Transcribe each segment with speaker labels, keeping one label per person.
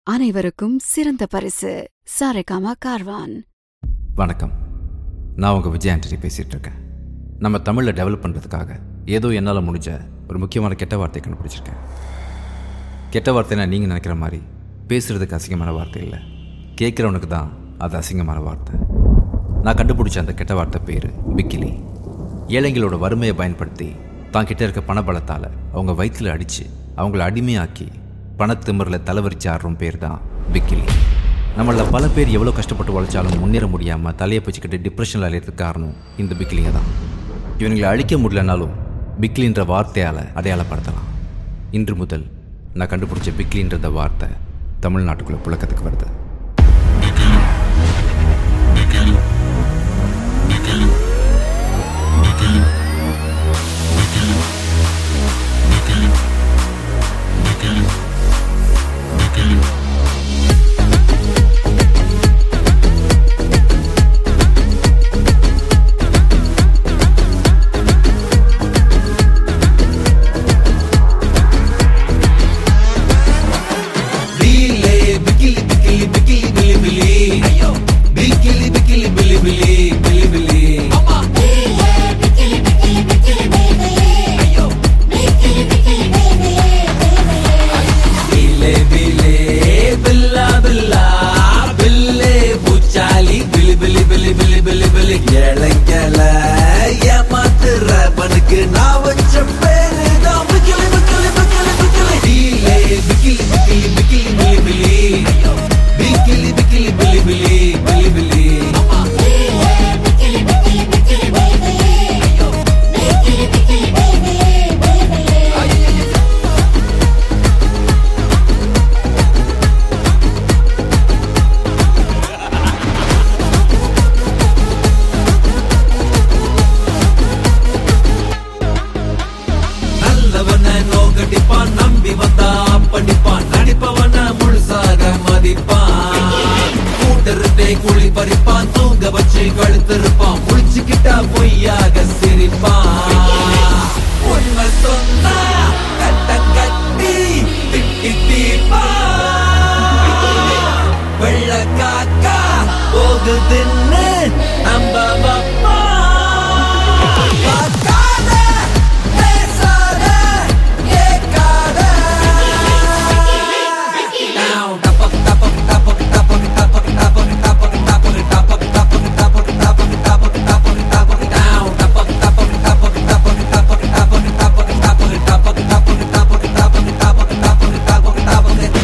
Speaker 1: அனைவருக்கும் சிறந்த பரிசு சாரேகாமா கார்வான்
Speaker 2: வணக்கம் நான் உங்கள் விஜய் ஆண்டனி பேசிகிட்டு இருக்கேன் நம்ம தமிழில் டெவலப் பண்ணுறதுக்காக ஏதோ என்னால் முடிஞ்ச ஒரு முக்கியமான கெட்ட வார்த்தை கண்டுபிடிச்சிருக்கேன் கெட்ட வார்த்தைனா நீங்கள் நினைக்கிற மாதிரி பேசுகிறதுக்கு அசிங்கமான வார்த்தை இல்லை கேட்குறவனுக்கு தான் அது அசிங்கமான வார்த்தை நான் கண்டுபிடிச்ச அந்த கெட்ட வார்த்தை பேர் பிக்கிலி ஏழைங்களோட வறுமையை பயன்படுத்தி தான் கிட்ட இருக்க பணபலத்தால் அவங்க வயிற்றில் அடித்து அவங்கள அடிமையாக்கி பணத்திமிரில் தலைவரிச்சு ஆடுறோம் பேர் தான் பிக்கிலி நம்மள பல பேர் எவ்வளோ கஷ்டப்பட்டு உழைச்சாலும் முன்னேற முடியாமல் தலையை பிச்சுக்கிட்டு டிப்ரெஷனில் அலையிறதுக்கு காரணம் இந்த பிக்கிலிங்க தான் இவங்களை அழிக்க முடியலனாலும் பிக்லின்ற வார்த்தையால் அடையாளப்படுத்தலாம் இன்று முதல் நான் கண்டுபிடிச்ச பிக்லின்ற இந்த வார்த்தை தமிழ்நாட்டுக்குள்ளே புழக்கத்துக்கு வருது
Speaker 3: Bile, bikili, bikili, bikili, bili, bili. Bikili, bikili, bili, bili, bili, bili. Bile, bile, billa, billa. Bille, பூச்சாலி, பிலி, பிலி, பிலி, பிலி, பிலி, பிலி. இளைஞல ஏமாத்துறவனுக்கு நான் வச்ச பேரு தான் பிக்கிலி, பிக்கிலி, பிக்கிலி, பிக்கிலி. Bile, bikili, bikili, bikili, bili, bili. Bikili, bikili, bili, bili, bili, bili. நல்லவன நோக்கடிப்பான் நம்பி வந்தா படிப்பான் நடிப்பவன முழுசாக மதிப்பான் கூட்டருட்டை குழி பறிப்பான் தூங்க வச்சு கழுத்திருப்பான் முழிச்சுக்கிட்டா பொய்யாக சிரிப்பான் உண்மை சொன்னா கட்ட கட்டி திட்டி தீர்ப்பான் வெள்ள காக்கா போகுதுன்னு நம்ப வைப்பான் பார்க்காத, பேசாத, கேட்காத. Down, டபக், டபக், டபக், டபக், டபக், டபக், டபக், டபக், டபக், டபக், டபக், டபக், டபக், டபக், டபக். Down, டபக், டபக், டபக், டபக், டபக், டபக், டபக், டபக், டபக், டபக், டபக், டபக், டபக், டபக், டபக், டபக்.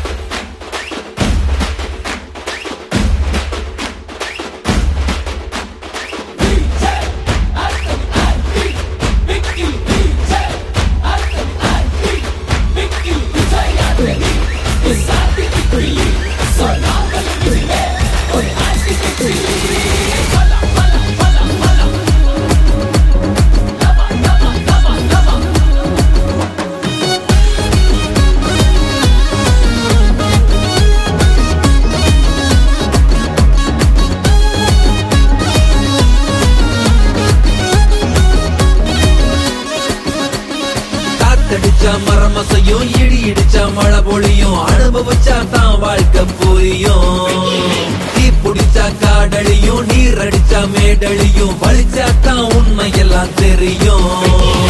Speaker 3: காத்தடிச்சா மரம் அசையும் இடி இடிச்சா மழை பொழியும் அனுபவிச்சா தான் வாழ்க்கை புரியும் தீ பிடிச்சா காடழியும் நீர் அடிச்சா மேடழியும் வலிச்சா தான் உண்மை எல்லாம் தெரியும்